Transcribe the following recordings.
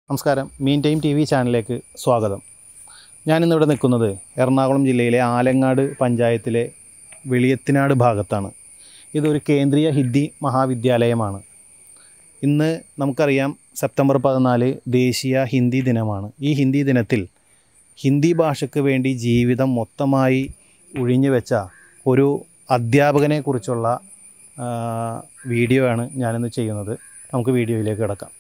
നമസ്കാരം മീൻ time T V ചാനലിലേക്ക് സ്വാഗതം ഞാനിന്നിവിടെ നിൽക്കുന്നത് എറണാകുളം ജില്ലയിലെ ആലങ്ങാട് പഞ്ചായത്തിലെ വെളിയത്തിനാട് ഭാഗത്താണ് ഇതൊരു കേന്ദ്രീയ ഹിന്ദി മഹാവിദ്യാലയമാണ് ഇന്ന് നമുക്കറിയാം സെപ്റ്റംബർ പതിനാല് ദേശീയ ഹിന്ദി ദിനമാണ് ഈ ഹിന്ദി ദിനത്തിൽ ഹിന്ദി ഭാഷയ്ക്ക് വേണ്ടി ജീവിതം മൊത്തമായി ഒഴിഞ്ഞു വെച്ച ഒരു അധ്യാപകനെ കുറിച്ചുള്ള ആ, വീഡിയോ ആണ് ഞാനിന്ന് ചെയ്യുന്നത് നമുക്ക് വീഡിയോയിലേക്ക് കിടക്കാം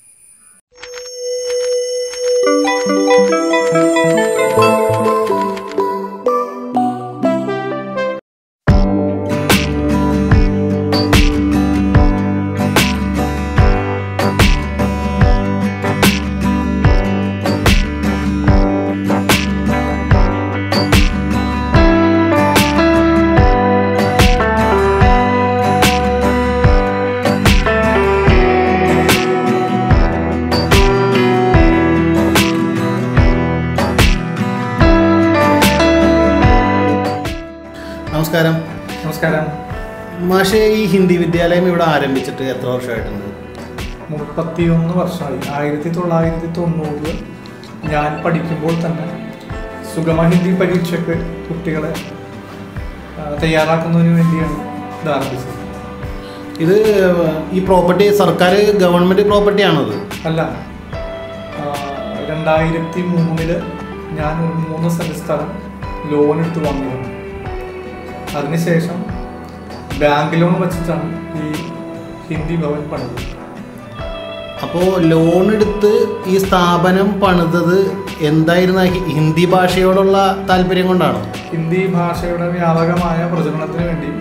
നമസ്കാരം നമസ്കാരം മാഷെ ഈ ഹിന്ദി വിദ്യാലയം ഇവിടെ ആരംഭിച്ചിട്ട് എത്ര വർഷമായിട്ടുണ്ട് മുപ്പത്തിയൊന്ന് വർഷമായി ആയിരത്തി തൊള്ളായിരത്തി തൊണ്ണൂറിൽ ഞാൻ പഠിക്കുമ്പോൾ തന്നെ സുഗമ ഹിന്ദി പരീക്ഷയ്ക്ക് കുട്ടികളെ ആ, തയ്യാറാക്കുന്നതിന് വേണ്ടിയാണ് ഇത് ആരംഭിച്ചത് ഇത് ഈ പ്രോപ്പർട്ടി സർക്കാർ ഗവൺമെൻറ് പ്രോപ്പർട്ടിയാണത് അല്ല ആ, രണ്ടായിരത്തി മൂന്നില് ഞാൻ ഒരു മൂന്ന് സെൻറ്റ് സ്ഥലം ലോൺ എടുത്ത് വാങ്ങിയിരുന്നു അതിനുശേഷം ബാങ്ക് ലോൺ വെച്ചിട്ടാണ് ഈ ഹിന്ദി ഭവൻ പണിത് അപ്പോൾ ലോൺ എടുത്ത് ഈ സ്ഥാപനം പണിതത് എന്തായിരുന്നു ആ ഹി- ഹിന്ദി ഭാഷയോടുള്ള താല്പര്യം കൊണ്ടാണോ ഹിന്ദി ഭാഷയുടെ വ്യാപകമായ പ്രചരണത്തിന് വേണ്ടി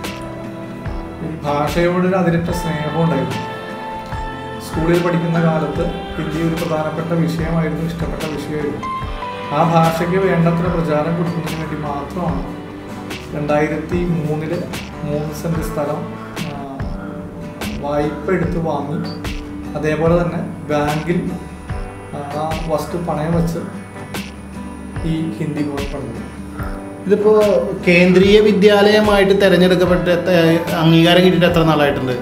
ഈ ഭാഷയോടൊരു അതിരറ്റ സ്നേഹം ഉണ്ടായിരുന്നു സ്കൂളിൽ പഠിക്കുന്ന കാലത്ത് ഹിന്ദി ഒരു പ്രധാനപ്പെട്ട വിഷയമായിരുന്നു ഇഷ്ടപ്പെട്ട വിഷയമായിരുന്നു ആ ഭാഷയ്ക്ക് വേണ്ടത്ര പ്രചാരം കൊടുക്കുന്നതിന് വേണ്ടി മാത്രമാണ് രണ്ടായിരത്തി മൂന്നില് മൂന്ന് സെൻറ്റ് സ്ഥലം ആ, വായ്പ എടുത്ത് വാങ്ങി അതേപോലെ തന്നെ ബാങ്കിൽ ആ വസ്തു പണയം വെച്ച് ഈ ഹിന്ദി ഭവൻ പണിത് ഇതിപ്പോൾ കേന്ദ്രീയ വിദ്യാലയമായിട്ട് തിരഞ്ഞെടുക്കപ്പെട്ട എത്ര- അംഗീകാരം കിട്ടിയിട്ട് എത്ര നാളായിട്ടുണ്ട്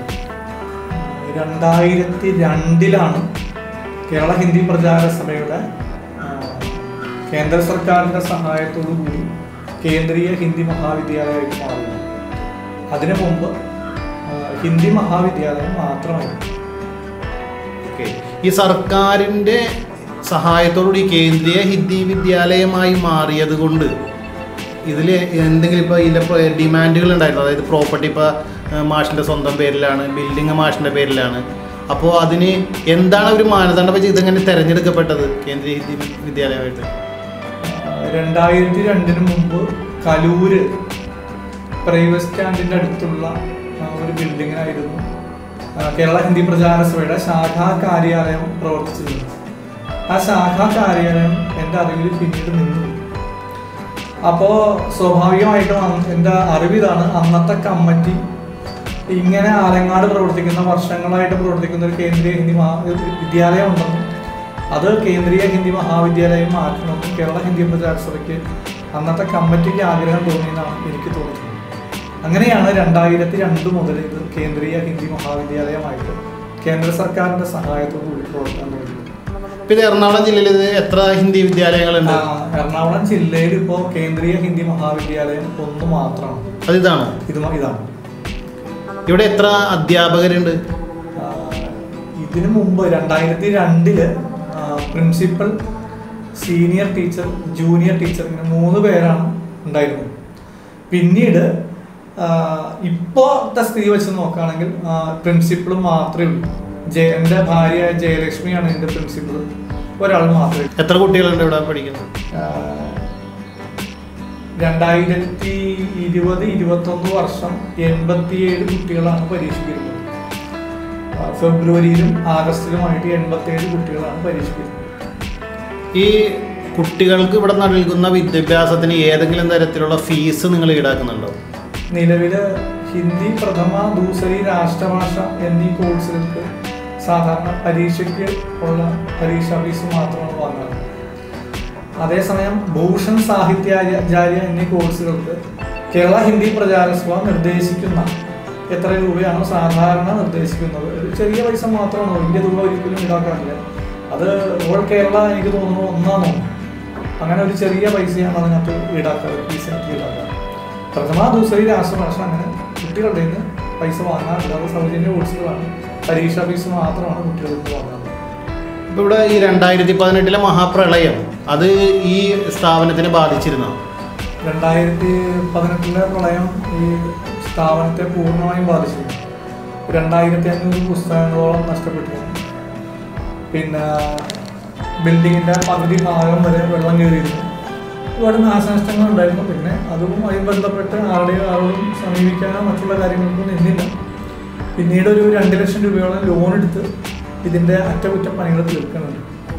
രണ്ടായിരത്തി രണ്ടിലാണ് കേരള ഹിന്ദി പ്രചാര സഭയുടെ ആ, കേന്ദ്ര സർക്കാരിൻ്റെ സഹായത്തോടു കൂടി കേന്ദ്രീയ ഹിന്ദി മഹാവിദ്യാലയമായിട്ട് മാറിയത് അതിനു മുമ്പ് ആ, ഹിന്ദി മഹാവിദ്യാലയം മാത്രമായിരുന്നു ഓക്കെ ഈ സർക്കാരിൻ്റെ സഹായത്തോടുകൂടി കേന്ദ്രീയ ഹിന്ദി വിദ്യാലയമായി മാറിയത് കൊണ്ട് ഇതിൽ എന്തെങ്കിലും ഇപ്പോൾ ഇതിൻ്റെ ഡിമാൻഡുകൾ ഉണ്ടായിരുന്നു അതായത് പ്രോപ്പർട്ടി ഇപ്പോൾ മാഷിൻ്റെ സ്വന്തം പേരിലാണ് ബിൽഡിങ് മാഷിൻ്റെ പേരിലാണ് അപ്പോൾ അതിന് എന്താണ് ഒരു മാനദണ്ഡം വെച്ച് ഇതെങ്ങനെ തിരഞ്ഞെടുക്കപ്പെട്ടത് കേന്ദ്രീയ ഹിന്ദി വിദ്യാലയമായിട്ട് രണ്ടായിരത്തി രണ്ടിന് മുമ്പ് കലൂര് പ്രൈവറ്റ് സ്റ്റാൻഡിൻ്റെ അടുത്തുള്ള ആ, ഒരു ബിൽഡിങ്ങിനായിരുന്നു ആ, കേരള ഹിന്ദി പ്രചാര സഭയുടെ ശാഖാ കാര്യാലയം പ്രവർത്തിച്ചിരുന്നത് ആ ശാഖാ കാര്യാലയം എൻ്റെ അറിവിൽ പിന്നീട് നിന്നു അപ്പോൾ സ്വാഭാവികമായിട്ടും അന്ന് എൻ്റെ അറിവിതാണ് അന്നത്തെ കമ്മിറ്റി ഇങ്ങനെ ആലങ്ങാട് പ്രവർത്തിക്കുന്ന വർഷങ്ങളായിട്ട് പ്രവർത്തിക്കുന്ന ഒരു കേന്ദ്രീയ ഹിന്ദി മഹാ വിദ്യാലയം ഉണ്ടെന്നും അത് കേന്ദ്രീയ ഹിന്ദി മഹാവിദ്യാലയം ആക്കണമെന്നും കേരള ഹിന്ദി പ്രചാര സഭയ്ക്ക് അന്നത്തെ കമ്മിറ്റിക്ക് ആഗ്രഹം തോന്നിയെന്നാണ് എനിക്ക് തോന്നുന്നത് അങ്ങനെയാണ് രണ്ടായിരത്തി രണ്ട് മുതൽ ഇത് കേന്ദ്രീയ ഹിന്ദി മഹാവിദ്യാലയമായിട്ട് കേന്ദ്ര സർക്കാരിന്റെ സഹായത്തോടു കൂടി പ്രവർത്തനം തുടങ്ങി ഇപ്പോൾ ഇത് എറണാകുളം ജില്ലയിൽ ഇത് എത്ര ഹിന്ദി വിദ്യാലയങ്ങളുണ്ട് ആ, എറണാകുളം ജില്ലയിൽ ഇപ്പോൾ കേന്ദ്രീയ ഹിന്ദി മഹാവിദ്യാലയം ഒന്ന് മാത്രമാണ് അത് ഇതാണോ ഇത് മ- ഇതാണ് ഇവിടെ എത്ര അധ്യാപകരുണ്ട് ആ, ഇതിനു മുമ്പ് രണ്ടായിരത്തി രണ്ടില് principal senior teacher junior teacher ഇങ്ങനെ മൂന്ന് പേരാണ് ഉണ്ടായിരുന്നത് പിന്നീട് ആ, ഇപ്പോഴത്തെ സ്ഥിതി വെച്ച് നോക്കുകയാണെങ്കിൽ പ്രിൻസിപ്പൾ മാത്രമേ ഉള്ളൂ ജയ എൻ്റെ ഭാര്യ ജയലക്ഷ്മിയാണ് എൻ്റെ പ്രിൻസിപ്പൾ ഒരാൾ മാത്രമേ ഉള്ളൂ. എത്ര കുട്ടികളുണ്ട് ഇവിടെ പഠിക്കുന്നത് ആ, രണ്ടായിരത്തി ഇരുപത് ഇരുപത്തൊന്ന് വർഷം എൺപത്തിയേഴ് കുട്ടികളാണ് പരീക്ഷിക്കുന്നത് ആ, ഫെബ്രുവരിയിലും ആഗസ്റ്റിലുമായിട്ട് എൺപത്തിയേഴ് കുട്ടികളാണ് പരീക്ഷിക്കുന്നത് ഈ കുട്ടികൾക്ക് ഇവിടെ നൽകുന്ന വിദ്യാഭ്യാസത്തിന് ഏതെങ്കിലും തരത്തിലുള്ള ഫീസ് നിങ്ങൾ ഈടാക്കുന്നുണ്ടോ നിലവിൽ ഹിന്ദി പ്രഥമ ദൂസരി രാഷ്ട്രഭാഷ എന്നീ കോഴ്സുകൾക്ക് സാധാരണ പരീക്ഷയ്ക്ക് ഉള്ള പരീക്ഷാ ഫീസ് മാത്രമാണ് വാങ്ങുന്നത് അതേസമയം ഭൂഷൺ സാഹിത്യാചാര്യ എന്നീ കോഴ്സുകൾക്ക് കേരള ഹിന്ദി പ്രചാരസഭ നിർദ്ദേശിക്കുന്ന എത്ര രൂപയാണോ സാധാരണ നിർദ്ദേശിക്കുന്നത് ഒരു ചെറിയ പൈസ മാത്രമാണ് വലിയ തുക ഒരിക്കലും ഈടാക്കാറില്ല അത് ഓൾ കേരള എനിക്ക് തോന്നുന്നു ഒന്നാം തോന്നുന്നു അങ്ങനെ ഒരു ചെറിയ പൈസയാണ് അതിനകത്ത് ഈടാക്കാറ് ഫീസിനകത്ത് ഈടാക്കാറ് പ്രഥമ ദൂസരി രാഷ്ട്രഭാഷ അങ്ങനെ കുട്ടികളുടെ നിന്ന് പൈസ വാങ്ങാറില്ലാതെ സൗജന്യ കോഴ്സുകളാണ് പരീക്ഷാ ഫീസ് മാത്രമാണ് കുട്ടികളിൽ നിന്ന് വാങ്ങാറുള്ളത് ഇപ്പോൾ ഇവിടെ ഈ രണ്ടായിരത്തി പതിനെട്ടിലെ മഹാപ്രളയം അത് ഈ സ്ഥാപനത്തിനെ ബാധിച്ചിരുന്നോ രണ്ടായിരത്തി പതിനെട്ടിലെ പ്രളയം ഈ സ്ഥാപനത്തെ പൂർണ്ണമായും ബാധിച്ചു രണ്ടായിരത്തി അഞ്ഞൂറ് പുസ്തകങ്ങളോളം നഷ്ടപ്പെട്ടിരുന്നു പിന്നെ ബിൽഡിങ്ങിൻ്റെ പകുതി ഭാഗം വരെ വെള്ളം കയറിയിരുന്നു ഒരുപാട് നാശനഷ്ടങ്ങൾ ഉണ്ടായിരുന്നു പിന്നെ അതുമായി ബന്ധപ്പെട്ട് ആരുടെയും ആരോടും സമീപിക്കാനോ മറ്റുള്ള കാര്യങ്ങൾക്കും നിന്നില്ല പിന്നീട് ഒരു രണ്ട് ലക്ഷം രൂപയോളം ലോൺ എടുത്ത് ഇതിൻ്റെ അറ്റകുറ്റപ്പണികൾ തീർക്കുന്നുണ്ട്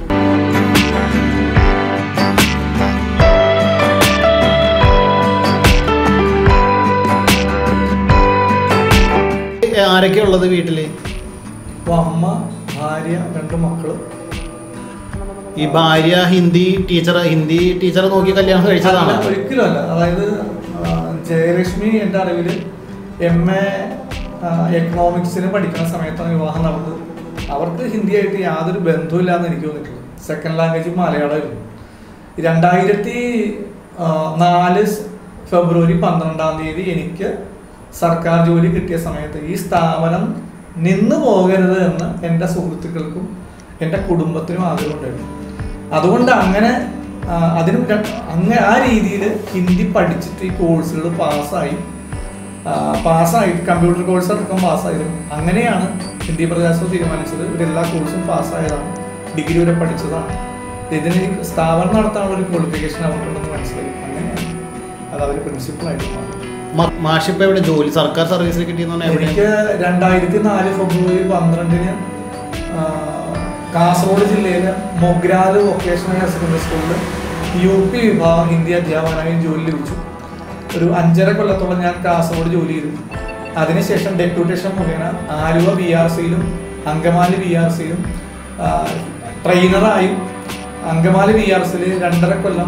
ആരൊക്കെയാ ഉള്ളത് വീട്ടിൽ അപ്പോൾ അമ്മ ഭാര്യ രണ്ട് മക്കള് ഈ ഭാര്യ ഹിന്ദി ടീച്ചർ ഹിന്ദി ടീച്ചറെ നോക്കി കല്യാണം കഴിച്ചതാണ് അല്ല, ഒരിക്കലും അല്ല അതായത് ആ, ജയലക്ഷ്മി എൻ്റെ അറിവിൽ എം എ എക്കണോമിക്സിന് പഠിക്കുന്ന സമയത്താണ് വിവാഹം നടന്നത് അവർക്ക് ഹിന്ദിയായിട്ട് യാതൊരു ബന്ധവുമില്ലാന്ന് എനിക്ക് തോന്നിയിട്ടില്ല സെക്കൻഡ് ലാംഗ്വേജ് മലയാളമായിരുന്നു രണ്ടായിരത്തി ആ, നാല് സ് ഫെബ്രുവരി പന്ത്രണ്ടാം തീയതി എനിക്ക് സർക്കാർ ജോലി കിട്ടിയ സമയത്ത് ഈ സ്ഥാപനം നിന്ന് പോകരുത് എന്ന് എൻ്റെ സുഹൃത്തുക്കൾക്കും എൻ്റെ കുടുംബത്തിനും ആഗ്രഹമുണ്ടായിരുന്നു അതുകൊണ്ട് അങ്ങനെ ആ, അതിനും ര- അങ്ങ ആ രീതിയിൽ ഹിന്ദി പഠിച്ചിട്ട് ഈ കോഴ്സുകൾ പാസ്സായി പാസ്സായി കമ്പ്യൂട്ടർ കോഴ്സ് അടക്കം പാസ്സായിരുന്നു അങ്ങനെയാണ് ഹിന്ദി പ്രജാസ്വം തീരുമാനിച്ചത് ഇവരെല്ലാ കോഴ്സും പാസ്സായതാണ് ഡിഗ്രി വരെ പഠിച്ചതാണ് ഇതിന് ഈ സ്ഥാപനം നടത്താനുള്ള ഒരു ക്വാളിഫിക്കേഷൻ അവർക്കുണ്ടെന്ന് മനസ്സിലായി അങ്ങനെയാണ് അത് അവർ പ്രിൻസിപ്പളായിട്ട് മാറി മാഷിപ്പ എവിടെ ജോലി സർക്കാർ സർവീസിൽ കിട്ടിയെന്ന് എവിടെ എനിക്ക് രണ്ടായിരത്തി നാല് ഫെബ്രുവരി പന്ത്രണ്ടിന് ആ, കാസർഗോഡ് ജില്ലയിലെ മൊഗ്രാല് വൊക്കേഷണൽ ഹയർ സെക്കൻഡറി സ്കൂളിൽ യു പി വിഭാഗം ഹിന്ദി അധ്യാപകനായി ജോലി ലഭിച്ചു ഒരു അഞ്ചര കൊല്ലത്തോളം ഞാൻ കാസർഗോഡ് ജോലി ചെയ്തു അതിനുശേഷം ഡെപ്യൂട്ടേഷൻ മുഖേന ആലുവ ബി ആർ സിയിലും അങ്കമാലി ബി ആർ സിയിലും ട്രെയിനറായും അങ്കമാലി ബി ആർ സിയിൽ രണ്ടര കൊല്ലം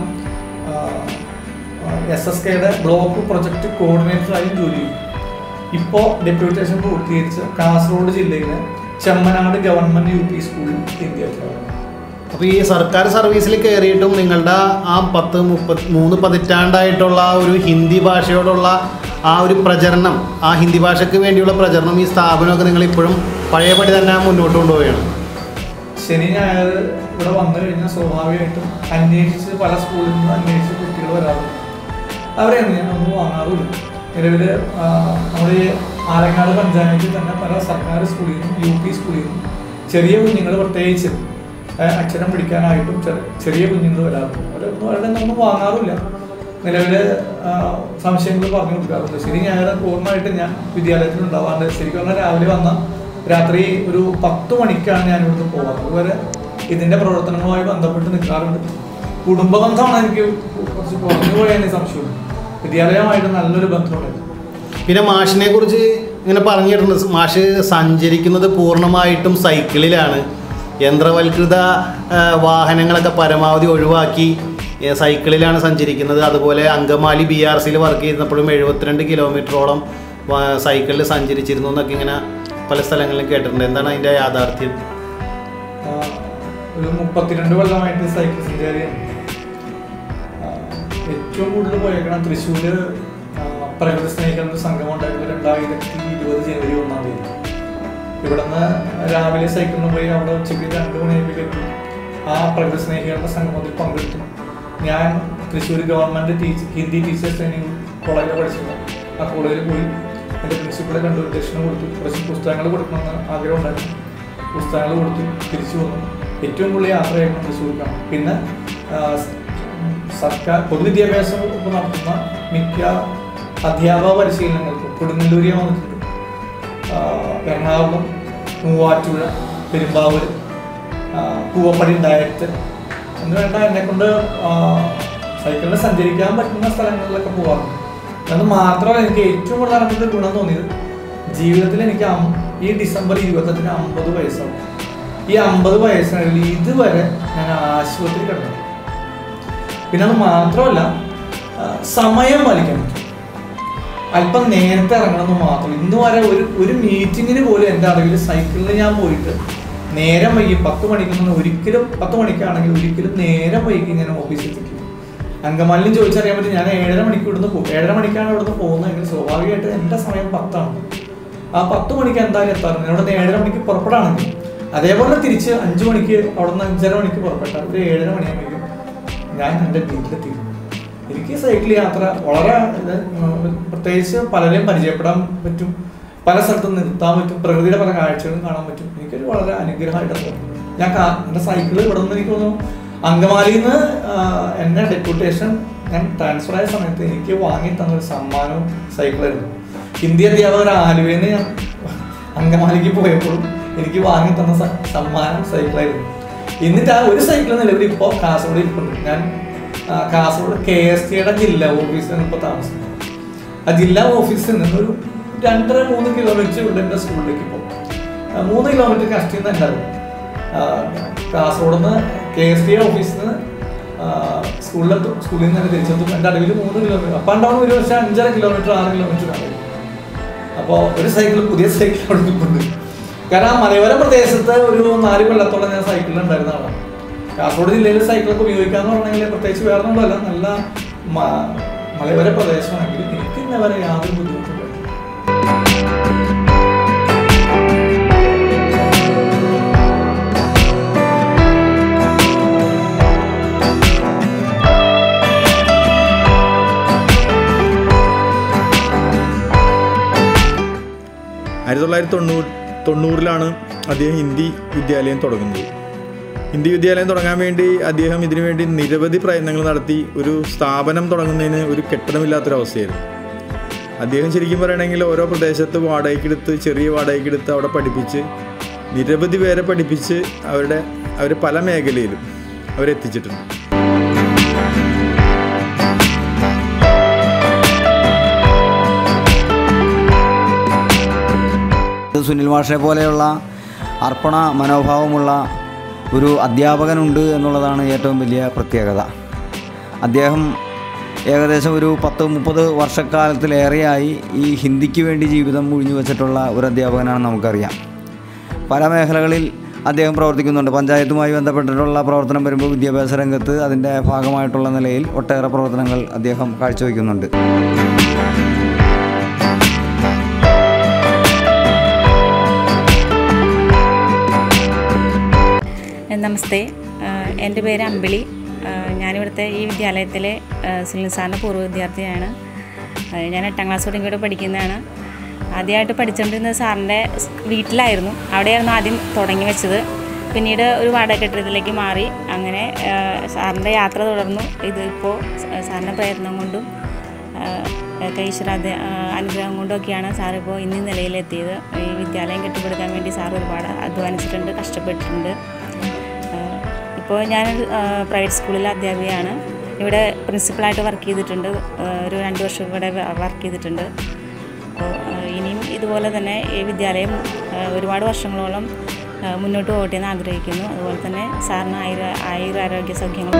എസ് എസ് കെയുടെ ബ്ലോക്ക് പ്രൊജക്ട് കോർഡിനേറ്ററായും ജോലി ചെയ്തു ഇപ്പോൾ ഡെപ്യൂട്ടേഷൻ പൂർത്തീകരിച്ച് കാസർഗോഡ് ജില്ലയിലെ ചെമ്മനാട് ഗവൺമെന്റ് യു പി സ്കൂളിൽ ഹിന്ദി അധ്യാപകൻ അപ്പോൾ ഈ സർക്കാർ സർവീസിൽ കയറിയിട്ടും നിങ്ങളുടെ ആ പത്ത് മുപ്പത് മൂന്ന് പതിറ്റാണ്ടായിട്ടുള്ള ആ ഒരു ഹിന്ദി ഭാഷയോടുള്ള ആ ഒരു പ്രചരണം ആ ഹിന്ദി ഭാഷയ്ക്ക് വേണ്ടിയുള്ള പ്രചരണം ഈ സ്ഥാപനമൊക്കെ നിങ്ങൾ ഇപ്പോഴും പഴയപടി തന്നെ മുന്നോട്ട് കൊണ്ടുപോവുകയാണ് ശനി ഞായർ ഇവിടെ വന്നു കഴിഞ്ഞാൽ സ്വാഭാവികമായിട്ടും അന്വേഷിച്ച് പല സ്കൂളിൽ നിന്ന് അന്വേഷിച്ച് കുട്ടികൾ വരാറുണ്ട് അവരെയാണ് ഞാൻ ഒന്നും വാങ്ങാറുമില്ല നിലവിൽ നമ്മുടെ ഈ ആലങ്ങാട് പഞ്ചായത്തിൽ തന്നെ പല സർക്കാർ സ്കൂളിൽ നിന്നും യു പി സ്കൂളിൽ നിന്നും ചെറിയ കുഞ്ഞുങ്ങൾ പ്രത്യേകിച്ച് ആ, അക്ഷരം പിടിക്കാനായിട്ടും ചെറിയ ചെറിയ കുഞ്ഞുങ്ങൾ വരാറുണ്ട് അവരൊന്നും അവരുടെ ഒന്നും വാങ്ങാറില്ല നിലവിൽ സംശയങ്ങൾ പറഞ്ഞു കൊടുക്കാറുണ്ട് ശരി ഞായർ പൂർണ്ണമായിട്ട് ഞാൻ വിദ്യാലയത്തിൽ ഉണ്ടാവാറുണ്ട് ശരിക്കും പറഞ്ഞാൽ രാവിലെ വന്ന രാത്രി ഒരു പത്ത് മണിക്കാണ് ഞാൻ ഇവിടുന്ന് പോകാറ് അതുവരെ ഇതിന്റെ പ്രവർത്തനങ്ങളുമായി ബന്ധപ്പെട്ട് നിൽക്കാറുണ്ട് കുടുംബ ബന്ധമാണ് എനിക്ക് കുറച്ച് കുറഞ്ഞു പോയെന്ന് സംശയമുണ്ട് വിദ്യാലയമായിട്ട് നല്ലൊരു ബന്ധമുണ്ട് പിന്നെ മാഷിനെ കുറിച്ച് ഇങ്ങനെ പറഞ്ഞിട്ടുണ്ട് മാഷ് സഞ്ചരിക്കുന്നത് പൂർണ്ണമായിട്ടും സൈക്കിളിലാണ് യന്ത്രവൽകൃത ആ, വാഹനങ്ങളൊക്കെ പരമാവധി ഒഴിവാക്കി ഏ, സൈക്കിളിലാണ് സഞ്ചരിക്കുന്നത് അതുപോലെ അങ്കമാലി ബി ആർ സിയിൽ വർക്ക് ചെയ്തപ്പോഴും എഴുപത്തിരണ്ട് കിലോമീറ്ററോളം വാ- സൈക്കിളിൽ സഞ്ചരിച്ചിരുന്നു എന്നൊക്കെ ഇങ്ങനെ പല സ്ഥലങ്ങളിലും കേട്ടിട്ടുണ്ട് എന്താണ് അതിൻ്റെ യാഥാർത്ഥ്യം ആ, ഒരു മുപ്പത്തിരണ്ട് കൊല്ലമായിട്ട് സൈക്കിൾ സഞ്ചാരിയാണ് ആ, ഏറ്റവും കൂടുതൽ പോയേക്കണം തൃശ്ശൂര് ആ, പ്രകൃതി സ്നേഹികളുടെ സംഗമം ഉണ്ടായിരുന്നു രണ്ടായിരത്തി ഇരുപത് ജനുവരി ഒന്നാം തീയതി ഇവിടുന്ന് രാവിലെ സൈക്കിളിന് പോയി അവിടെ ഉച്ചയ്ക്ക് രണ്ട് മണിയായപ്പോൾ എത്തി ആ പ്രകൃതി സ്നേഹികളുടെ സംഗമത്തിൽ പങ്കെടുത്തു ഞാൻ Thrissur government teacher Hindi teachers training കോളേജിൽ പഠിച്ചിരുന്നു ആ കോളേജിൽ പോയി എൻ്റെ പ്രിൻസിപ്പളെ കണ്ടു ദക്ഷിണ കൊടുത്തു കുറച്ച് പുസ്തകങ്ങൾ കൊടുക്കണമെന്ന് ആഗ്രഹം ഉണ്ടായിരുന്നു പുസ്തകങ്ങൾ കൊടുത്തു തിരിച്ചു വന്നു ഏറ്റവും കൂടുതൽ യാത്രയായിരുന്നു തൃശ്ശൂർക്കാണ് പിന്നെ ആ, സ്- സർക്കാർ പൊതുവിദ്യാഭ്യാസ വകുപ്പ് നടത്തുന്ന മിക്ക അധ്യാപക പരിശീലനങ്ങൾക്കും കൊടുങ്ങല്ലൂരിയ വന്നിട്ടുണ്ട് ആ, എറണാകുളം മൂവാറ്റുപുഴ പെരുമ്പാവൂർ ആ, പൂവപ്പടി ഡയറ്റ് എന്ന് വേണ്ട എന്നെ കൊണ്ട് സൈക്കിളിൽ സഞ്ചരിക്കാൻ പറ്റുന്ന സ്ഥലങ്ങളിലൊക്കെ പോകാറുണ്ട് അത് മാത്രമല്ല എനിക്ക് ഏറ്റവും കൂടുതൽ നമുക്ക് ഗുണം തോന്നിയത് ജീവിതത്തിൽ എനിക്ക് അം- ഈ ഡിസംബർ ഇരുപത്തെട്ടിന് അമ്പത് വയസ്സാവും ഈ അമ്പത് വയസ്സിനിടയിൽ ഇതുവരെ ഞാൻ ആശുപത്രി കിടന്നു പിന്നെ അത് മാത്രമല്ല ആ, സമയം പാലിക്കാൻ പറ്റും അല്പം നേരത്തെ ഇറങ്ങണമെന്ന് മാത്രം ഇന്ന് വരെ ഒരു ഒരു മീറ്റിങ്ങിന് പോലും എൻ്റെ അറിവിൽ സൈക്കിളിൽ ഞാൻ പോയിട്ട് നേരം വൈകി പത്ത് മണിക്കൊന്നും ഒരിക്കലും പത്ത് മണിക്കാണെങ്കിൽ ഒരിക്കലും നേരം വൈകി ഞാൻ ഓഫീസിൽ എത്തിക്കും അങ്കമാലിലും ചോദിച്ചറിയാൻ പറ്റും ഞാൻ ഏഴര മണിക്ക് ഇവിടുന്ന് പോകും ഏഴര മണിക്കാണ് ഇവിടുന്ന് പോകുന്നതെങ്കിൽ സ്വാഭാവികമായിട്ട് എൻ്റെ സമയം പത്താണ് ആ പത്ത് മണിക്ക് എന്തായാലും എത്താറുണ്ട് ഇവിടെ നിന്ന് ഏഴര മണിക്ക് പുറപ്പെടാണെങ്കിൽ അതേപോലെ തിരിച്ച് അഞ്ചു മണിക്ക് അവിടെ നിന്ന് അഞ്ചര മണിക്ക് പുറപ്പെട്ടാൽ ഒരു ഏഴര മണിയാകുമ്പോഴേക്കും ഞാൻ എൻ്റെ വീട്ടിലെത്തി എനിക്ക് സൈക്കിൾ യാത്ര വളരെ ഇത് ഉം പ്രത്യേകിച്ച് പലരെയും പരിചയപ്പെടാൻ പറ്റും പല സ്ഥലത്തും നിർത്താൻ പറ്റും പ്രകൃതിയുടെ പല കാഴ്ചകളും കാണാൻ പറ്റും എനിക്കൊരു വളരെ അനുഗ്രഹമായിട്ട് തോന്നുന്നു ഞാൻ കാ- എൻ്റെ സൈക്കിൾ ഇവിടെ നിന്ന് എനിക്ക് തോന്നുന്നു അങ്കമാലിയിൽ നിന്ന് എന്നെ ഡെപ്യൂട്ടേഷൻ ഞാൻ ട്രാൻസ്ഫർ ആയ സമയത്ത് എനിക്ക് വാങ്ങി തന്ന ഒരു സമ്മാനവും സൈക്കിളായിരുന്നു ഹിന്ദി അധ്യാപകർ ആലുവയിൽ നിന്ന് ഞാൻ അങ്കമാലിക്ക് പോയപ്പോഴും എനിക്ക് വാങ്ങി തന്ന സ- സമ്മാനം സൈക്കിളായിരുന്നു എന്നിട്ട് ആ ഒരു സൈക്കിൾ നിലവിൽ ഇപ്പോൾ കാസർഗോഡ് ഇരിപ്പുണ്ട് ഞാൻ ആ, കാസർഗോഡ് കെ എസ് ടിയുടെ ജില്ലാ ഓഫീസിലാണ് ഇപ്പോൾ താമസിക്കുന്നത് ആ ജില്ലാ ഓഫീസിൽ നിന്ന് ഒരു രണ്ടര മൂന്ന് കിലോമീറ്റർ ഇവിടെ എൻ്റെ സ്കൂളിലേക്ക് പോകും ആ, മൂന്ന് കിലോമീറ്റർ കഷ്ടിൽ നിന്ന് ഉണ്ടാവും ആ, കാസർഗോഡ് നിന്ന് കെ എസ് ടി ഓഫീസിൽ നിന്ന് സ്കൂളിലെത്തും സ്കൂളിൽ നിന്ന് തന്നെ തിരിച്ചെത്തും എൻ്റെ അടുവിൽ മൂന്ന് കിലോമീറ്റർ അപ്പം ഉണ്ടാവും ഒരു പക്ഷേ അഞ്ചര കിലോമീറ്റർ ആറ് കിലോമീറ്റർ കാണും അപ്പോൾ ഒരു സൈക്കിൾ പുതിയ സൈക്കിൾ അവിടെ നിൽപ്പുണ്ട് കാരണം ആ മലയോര പ്രദേശത്ത് ഒരു നാല് കൊല്ലത്തോളം ഞാൻ സൈക്കിളിൽ ഉണ്ടായിരുന്ന ആളാണ് കാസർഗോഡ് ജില്ലയിൽ സൈക്കിളൊക്കെ ഉപയോഗിക്കാന്ന് പറഞ്ഞെങ്കിൽ പ്രത്യേകിച്ച് വേറെ ഒന്നുമല്ല നല്ല മ- മലയോര പ്രദേശമാണെങ്കിൽ എനിക്ക് ഇന്ന വരെ യാതൊരു ബുദ്ധിമുട്ടില്ല ആയിരത്തി തൊള്ളായിരത്തി തൊണ്ണൂറ് തൊണ്ണൂറിലാണ് അദ്ദേഹം ഹിന്ദി വിദ്യാലയം തുടങ്ങുന്നത് ഹിന്ദി വിദ്യാലയം തുടങ്ങാൻ വേണ്ടി അദ്ദേഹം ഇതിനു വേണ്ടി നിരവധി പ്രയത്നങ്ങൾ നടത്തി ഒരു സ്ഥാപനം തുടങ്ങുന്നതിന് ഒരു കെട്ടിടമില്ലാത്തൊരവസ്ഥയായിരുന്നു അദ്ദേഹം ശരിക്കും പറയണമെങ്കിൽ ഓരോ പ്രദേശത്ത് വാടകയ്ക്കെടുത്ത് ചെറിയ വാടകയ്ക്കെടുത്ത് അവിടെ പഠിപ്പിച്ച് നിരവധി പേരെ പഠിപ്പിച്ച് അവരുടെ അവർ പല മേഖലയിലും അവരെത്തിച്ചിട്ടുണ്ട് സുനിൽ മാഷിനെ പോലെയുള്ള അർപ്പണ മനോഭാവമുള്ള ഒരു അധ്യാപകനുണ്ട് എന്നുള്ളതാണ് ഏറ്റവും വലിയ പ്രത്യേകത അദ്ദേഹം ഏകദേശം ഒരു പത്ത് മുപ്പത് വർഷക്കാലത്തിലേറെയായി ഈ ഹിന്ദിക്ക് വേണ്ടി ജീവിതം ഒഴിഞ്ഞു വെച്ചിട്ടുള്ള ഒരു അധ്യാപകനാണ് നമുക്കറിയാം പല മേഖലകളിൽ അദ്ദേഹം പ്രവർത്തിക്കുന്നുണ്ട് പഞ്ചായത്തുമായി ബന്ധപ്പെട്ടിട്ടുള്ള പ്രവർത്തനം വരുമ്പോൾ വിദ്യാഭ്യാസ രംഗത്ത് അതിൻ്റെ ഭാഗമായിട്ടുള്ള നിലയിൽ ഒട്ടേറെ പ്രവർത്തനങ്ങൾ അദ്ദേഹം കാഴ്ചവെക്കുന്നുണ്ട് നമസ്തേ ആഹ് എൻ്റെ പേര് അമ്പിളി ആഹ് ഞാനിവിടുത്തെ ഈ വിദ്യാലയത്തിലെ ആഹ് സുനിൽ സാറിൻ്റെ പൂർവ്വ വിദ്യാർത്ഥിയാണ് ആഹ് ഞാൻ എട്ടാം ക്ലാസ് തുടങ്ങി ഇവിടെ പഠിക്കുന്നതാണ് ആദ്യമായിട്ട് പഠിച്ചുകൊണ്ടിരുന്നത് സാറിൻ്റെ സ് വീട്ടിലായിരുന്നു അവിടെയായിരുന്നു ആദ്യം തുടങ്ങി വെച്ചത് പിന്നീട് ഒരു വാടക കെട്ടിടത്തിലേക്ക് മാറി അങ്ങനെ ആഹ് സാറിൻ്റെ യാത്ര തുടർന്നു ഇത് ഇപ്പോൾ സാറിൻ്റെ പ്രയത്നം കൊണ്ടും ഈശ്വര അനുഗ്രഹം കൊണ്ടൊക്കെയാണ് സാറിപ്പോൾ ഇന്ന് ഈ നിലയിലെത്തിയത് ഈ വിദ്യാലയം കെട്ടിപ്പടുക്കാൻ വേണ്ടി സാർ ഒരുപാട് അധ്വാനിച്ചിട്ടുണ്ട് കഷ്ടപ്പെട്ടിട്ടുണ്ട് ആഹ് ഇപ്പോൾ ഞാൻ പ്രൈവറ്റ് സ്കൂളിലെ അധ്യാപികയാണ് ഇവിടെ പ്രിൻസിപ്പളായിട്ട് വർക്ക് ചെയ്തിട്ടുണ്ട് ആഹ് ഒരു രണ്ട് വർഷം ഇവിടെ വർക്ക് ചെയ്തിട്ടുണ്ട് അപ്പോൾ ആഹ് ഇനിയും ഇതുപോലെ തന്നെ ഈ വിദ്യാലയം ആഹ് ഒരുപാട് വർഷങ്ങളോളം ആഹ് മുന്നോട്ട് പോകട്ടെ എന്ന് ആഗ്രഹിക്കുന്നു അതുപോലെ തന്നെ സാറിന് ആയുര ആയുരാരോഗ്യ സൗഖ്യങ്ങൾ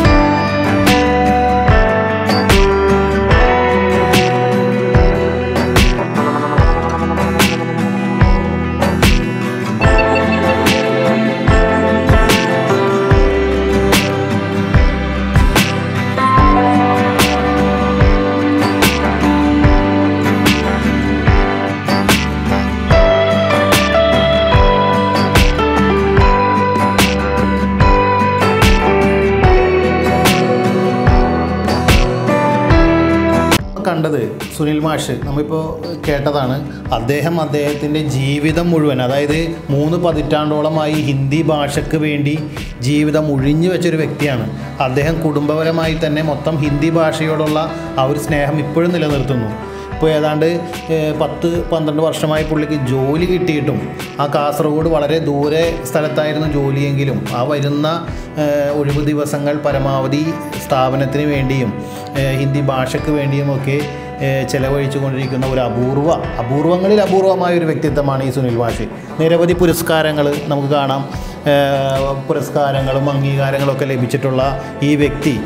കണ്ടത് സുനിൽ മാഷ് നമ്മളിപ്പോൾ കേട്ടതാണ് അദ്ദേഹം അദ്ദേഹത്തിൻ്റെ ജീവിതം മുഴുവൻ അതായത് മൂന്ന് പതിറ്റാണ്ടോളമായി ഹിന്ദി ഭാഷയ്ക്ക് വേണ്ടി ജീവിതം ഒഴിഞ്ഞു വെച്ചൊരു വ്യക്തിയാണ് അദ്ദേഹം കുടുംബപരമായി തന്നെ മൊത്തം ഹിന്ദി ഭാഷയോടുള്ള ആ ഒരു സ്നേഹം ഇപ്പോഴും നിലനിർത്തുന്നു ഇപ്പോൾ ഏതാണ്ട് ഏഹ്, പത്ത് പന്ത്രണ്ട് വർഷമായി പുള്ളിക്ക് ജോലി കിട്ടിയിട്ടും ആ കാസർഗോഡ് വളരെ ദൂരെ സ്ഥലത്തായിരുന്നു ജോലിയെങ്കിലും ആ വരുന്ന ഏഹ്, ഒഴിവ് ദിവസങ്ങൾ പരമാവധി സ്ഥാപനത്തിന് വേണ്ടിയും ഏഹ്, ഹിന്ദി ഭാഷയ്ക്ക് വേണ്ടിയുമൊക്കെ ഏഹ്, ചെലവഴിച്ചു കൊണ്ടിരിക്കുന്ന ഒരു അപൂർവ അപൂർവങ്ങളിൽ അപൂർവമായ ഒരു വ്യക്തിത്വമാണ് ഈ സുനിൽ മാഷി നിരവധി പുരസ്കാരങ്ങൾ നമുക്ക് കാണാം ഏഹ്, പുരസ്കാരങ്ങളും അംഗീകാരങ്ങളും ഒക്കെ ലഭിച്ചിട്ടുള്ള ഈ വ്യക്തി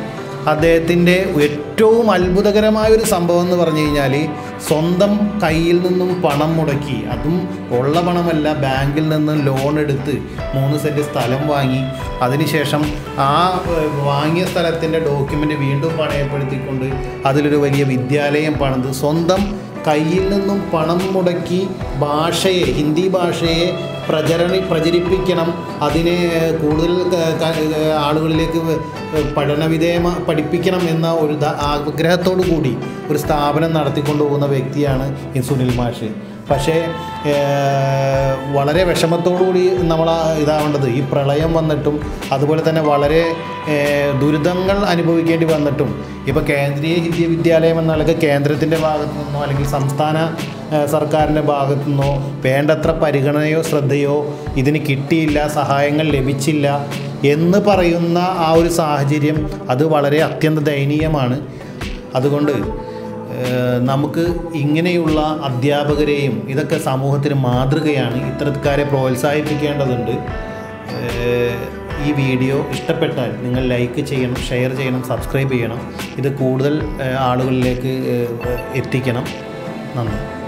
അദ്ദേഹത്തിൻ്റെ ഏറ്റവും അത്ഭുതകരമായ ഒരു സംഭവം എന്ന് പറഞ്ഞു കഴിഞ്ഞാൽ സ്വന്തം കയ്യിൽ നിന്നും പണം മുടക്കി അതും ഉള്ള പണമല്ല ബാങ്കിൽ നിന്നും ലോൺ എടുത്ത് മൂന്ന് സെൻറ്റ് സ്ഥലം വാങ്ങി അതിനുശേഷം ആ ഏഹ്, വാങ്ങിയ സ്ഥലത്തിൻ്റെ ഡോക്യുമെൻ്റ് വീണ്ടും പണയപ്പെടുത്തിക്കൊണ്ട് അതിലൊരു വലിയ വിദ്യാലയം പണിത് സ്വന്തം കയ്യിൽ നിന്നും പണം മുടക്കി ഭാഷയെ ഹിന്ദി ഭാഷയെ പ്രചരണി പ്രചരിപ്പിക്കണം അതിനെ കൂടുതൽ ക- ക- ആളുകളിലേക്ക് പഠനവിധേയമ പഠിപ്പിക്കണം എന്ന ഒരു ദ- ആഗ്രഹത്തോടു കൂടി ഒരു സ്ഥാപനം നടത്തിക്കൊണ്ടു പോകുന്ന വ്യക്തിയാണ് ഈ സുനിൽ മാഷ് പക്ഷേ ഏഹ്, വളരെ വിഷമത്തോടുകൂടി നമ്മൾ ഇതാവേണ്ടത് ഈ പ്രളയം വന്നിട്ടും അതുപോലെ തന്നെ വളരെ ഏഹ്, ദുരിതങ്ങൾ അനുഭവിക്കേണ്ടി വന്നിട്ടും ഇപ്പോൾ കേന്ദ്രീയ ഹിന്ദി വിദ്യാലയം എന്ന നിലക്ക് കേന്ദ്രത്തിൻ്റെ ഭാഗത്തു നിന്നോ അല്ലെങ്കിൽ സംസ്ഥാന ഏഹ്, സർക്കാരിൻ്റെ ഭാഗത്തു നിന്നോ വേണ്ടത്ര പരിഗണനയോ ശ്രദ്ധയോ ഇതിന് കിട്ടിയില്ല സഹായങ്ങൾ ലഭിച്ചില്ല എന്ന് പറയുന്ന ആ ഒരു സാഹചര്യം അത് വളരെ അത്യന്ത ദയനീയമാണ് അതുകൊണ്ട് ഏഹ് നമുക്ക് ഇങ്ങനെയുള്ള അധ്യാപകരെയും ഇതൊക്കെ സമൂഹത്തിന് മാതൃകയാണ് ഇത്തരക്കാരെ പ്രോത്സാഹിപ്പിക്കേണ്ടതുണ്ട് ഏഹ് ഈ വീഡിയോ ഇഷ്ടപ്പെട്ടാൽ നിങ്ങൾ ലൈക്ക് ചെയ്യണം ഷെയർ ചെയ്യണം സബ്സ്ക്രൈബ് ചെയ്യണം ഇത് കൂടുതൽ ഏഹ് ആളുകളിലേക്ക് ഏഹ് എത്തിക്കണം നന്ദി